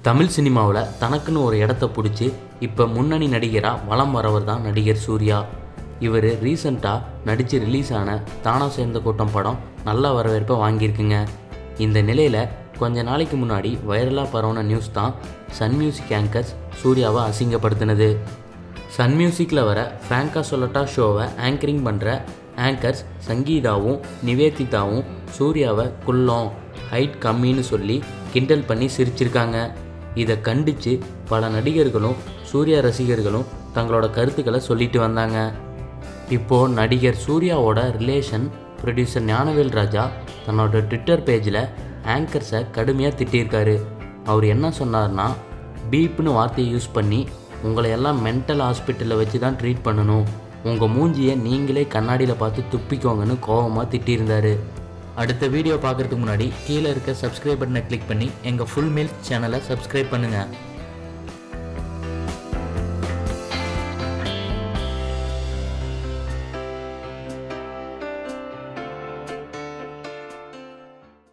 தமிழ் சினிமாவில் தனக்குன்னு ஒரு இடத்த பிடிச்சி இப்போ முன்னணி நடிகராக வலம் வரவர் தான் நடிகர் சூர்யா இவர் ரீசண்டாக நடித்து ரிலீஸ் ஆன தானா சேர்ந்த கூட்டம் படம் நல்ல வரவேற்பை வாங்கியிருக்குங்க இந்த நிலையில் கொஞ்ச நாளைக்கு முன்னாடி வைரலாக பரவுன நியூஸ் தான் சன் மியூசிக் ஆங்கர்ஸ் சூர்யாவை அசிங்கப்படுத்தினது சன் மியூசிக்கில் வர ஃப்ராங்கா சொல்லட்டா ஷோவை ஆங்கரிங் பண்ணுற ஆங்கர்ஸ் சங்கீதாவும் நிவேதிதாவும் சூர்யாவை குள்ளம் ஹைட் கம்மின்னு சொல்லி கிண்டல் பண்ணி சிரிச்சிருக்காங்க இதை கண்டித்து பல நடிகர்களும் சூர்யா ரசிகர்களும் தங்களோட கருத்துக்களை சொல்லிட்டு வந்தாங்க இப்போது நடிகர் சூர்யாவோட ரிலேஷன் ப்ரொடியூசர் ஞானவேல் ராஜா தன்னோட ட்விட்டர் பேஜில் ஆங்கர்ஸை கடுமையாக திட்டியிருக்காரு அவர் என்ன சொன்னார்னா பீப்னு வார்த்தையை யூஸ் பண்ணி உங்களை எல்லாம் மென்டல் ஹாஸ்பிட்டலில் வச்சு தான் ட்ரீட் பண்ணணும் உங்கள் மூஞ்சியை நீங்களே கண்ணாடியில் பார்த்து துப்பிக்கோங்கன்னு கோபமாக திட்டியிருந்தாரு அடுத்த வீடியோ பார்க்குறதுக்கு முன்னாடி கீழே இருக்க சப்ஸ்கிரைப் பட்டனை கிளிக் பண்ணி எங்கள் ஃபுல் மீல்ஸ் சேனலை சப்ஸ்கிரைப் பண்ணுங்கள்